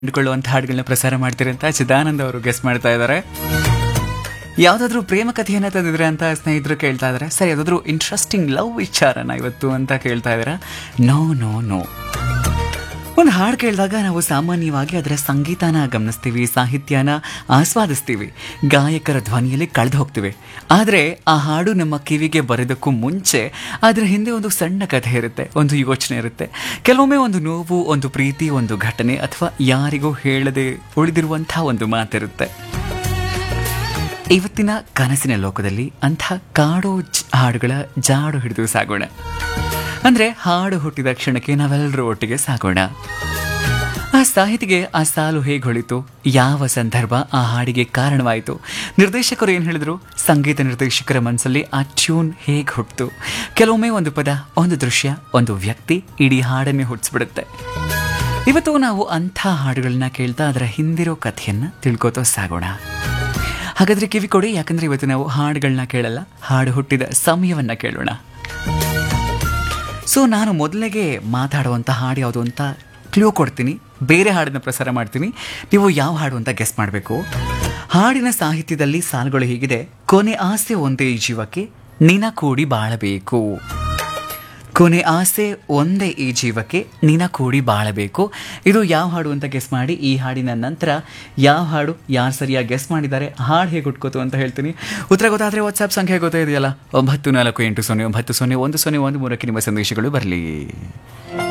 ಕಂಡುಕೊಳ್ಳುವಂಥ ಹಾಡುಗಳನ್ನ ಪ್ರಸಾರ ಮಾಡ್ತೀರಿ ಅಂತ ಚಿದಾನಂದ್ ಅವರು ಗೆಸ್ ಮಾಡ್ತಾ ಇದ್ದಾರೆ ಯಾವ್ದಾದ್ರು ಪ್ರೇಮ ಕಥೆಯನ್ನ ತಂದಿದ್ರೆ ಅಂತ ಸ್ನೇಹಿತರು ಕೇಳ್ತಾ ಇದಾರೆ ಸರಿ ಯಾವ್ದಾದ್ರು ಇಂಟ್ರೆಸ್ಟಿಂಗ್ ಲವ್ ವಿಚಾರನ ಇವತ್ತು ಅಂತ ಕೇಳ್ತಾ ಇದಾರೆ ನೋ ನೋ ನೋ ಒಂದು ಹಾಡು ಕೇಳಿದಾಗ ನಾವು ಸಾಮಾನ್ಯವಾಗಿ ಅದರ ಸಂಗೀತನ ಗಮನಿಸ್ತೀವಿ ಸಾಹಿತ್ಯನ ಆಸ್ವಾದಿಸ್ತೀವಿ ಗಾಯಕರ ಧ್ವನಿಯಲ್ಲಿ ಕಳೆದು ಹೋಗ್ತೀವಿ ಆದರೆ ಆ ಹಾಡು ನಮ್ಮ ಕಿವಿಗೆ ಬರೋದಕ್ಕೂ ಮುಂಚೆ ಅದರ ಹಿಂದೆ ಒಂದು ಸಣ್ಣ ಕಥೆ ಇರುತ್ತೆ ಒಂದು ಯೋಚನೆ ಇರುತ್ತೆ ಕೆಲವೊಮ್ಮೆ ಒಂದು ನೋವು ಒಂದು ಪ್ರೀತಿ ಒಂದು ಘಟನೆ ಅಥವಾ ಯಾರಿಗೂ ಹೇಳದೆ ಉಳಿದಿರುವಂಥ ಒಂದು ಮಾತಿರುತ್ತೆ ಇವತ್ತಿನ ಕನಸಿನ ಲೋಕದಲ್ಲಿ ಅಂಥ ಕಾಡೋ ಜ್- ಹಾಡುಗಳ ಜಾಡು ಹಿಡಿದು ಸಾಗೋಣ ಅಂದ್ರೆ ಹಾಡು ಹುಟ್ಟಿದ ಕ್ಷಣಕ್ಕೆ ನಾವೆಲ್ಲರೂ ಒಟ್ಟಿಗೆ ಸಾಗೋಣ ಆ ಸಾಹಿತಿಗೆ ಆ ಸಾಲು ಹೇಗೆ ಹೊಳಿತು ಯಾವ ಸಂದರ್ಭ ಆ ಹಾಡಿಗೆ ಕಾರಣವಾಯಿತು ನಿರ್ದೇಶಕರು ಏನು ಹೇಳಿದ್ರು ಸಂಗೀತ ನಿರ್ದೇಶಕರ ಮನಸ್ಸಲ್ಲಿ ಆ ಟ್ಯೂನ್ ಹೇಗೆ ಹುಟ್ಟಿತು ಕೆಲವೊಮ್ಮೆ ಒಂದು ಪದ ಒಂದು ದೃಶ್ಯ ಒಂದು ವ್ಯಕ್ತಿ ಇಡೀ ಹಾಡನ್ನೇ ಹುಟ್ಟಿಸ್ಬಿಡುತ್ತೆ ಇವತ್ತು ನಾವು ಅಂಥ ಹಾಡುಗಳನ್ನ ಕೇಳ್ತಾ ಅದರ ಹಿಂದಿರೋ ಕಥೆಯನ್ನ ತಿಳ್ಕೋತಾ ಸಾಗೋಣ ಹಾಗಾದ್ರೆ ಕಿವಿ ಕೊಡಿ ಯಾಕಂದ್ರೆ ಇವತ್ತು ನಾವು ಹಾಡುಗಳನ್ನ ಕೇಳಲ್ಲ ಹಾಡು ಹುಟ್ಟಿದ ಸಮಯವನ್ನ ಕೇಳೋಣ ಸೊ ನಾನು ಮೊದಲಿಗೆ ಮಾತಾಡುವಂಥ ಹಾಡು ಯಾವುದು ಅಂತ ಕ್ಲೂ ಕೊಡ್ತೀನಿ ಬೇರೆ ಹಾಡನ್ನ ಪ್ರಸಾರ ಮಾಡ್ತೀನಿ ನೀವು ಯಾವ ಹಾಡು ಅಂತ ಗೆಸ್ ಮಾಡಬೇಕು ಹಾಡಿನ ಸಾಹಿತ್ಯದಲ್ಲಿ ಸಾಲುಗಳು ಹೀಗಿದೆ ಕೊನೆ ಆಸೆ ಒಂದೇ ಈ ಜೀವಕ್ಕೆ ನಿನ ಕೂಡಿ ಬಾಳಬೇಕು ಕೊನೆ ಆಸೆ ಒಂದೇ ಈ ಜೀವಕ್ಕೆ ನಿನ ಕೂಡಿ ಬಾಳಬೇಕು ಇದು ಯಾವ ಹಾಡು ಅಂತ ಗೆಸ್ ಮಾಡಿ ಈ ಹಾಡಿನ ನಂತರ ಯಾವ ಹಾಡು ಯಾರು ಸರಿಯಾಗಿ ಗೆಸ್ ಮಾಡಿದ್ದಾರೆ ಹಾಡು ಹೇಗೆ ಹುಟ್ಕೋತು ಅಂತ ಹೇಳ್ತೀನಿ ಉತ್ತರ ಗೊತ್ತಾದರೆ ವಾಟ್ಸ್ಆ್ಯಪ್ ಸಂಖ್ಯೆ ಗೊತ್ತೇ ಇದೆಯಲ್ಲ ಒಂಬತ್ತು ನಾಲ್ಕು ಎಂಟು ಸೊನ್ನೆ ಒಂಬತ್ತು ಸೊನ್ನೆ ಒಂದು ಸೊನ್ನೆ ಒಂದು ಮೂರಕ್ಕೆ ನಿಮ್ಮ ಸಂದೇಶಗಳು ಬರಲಿ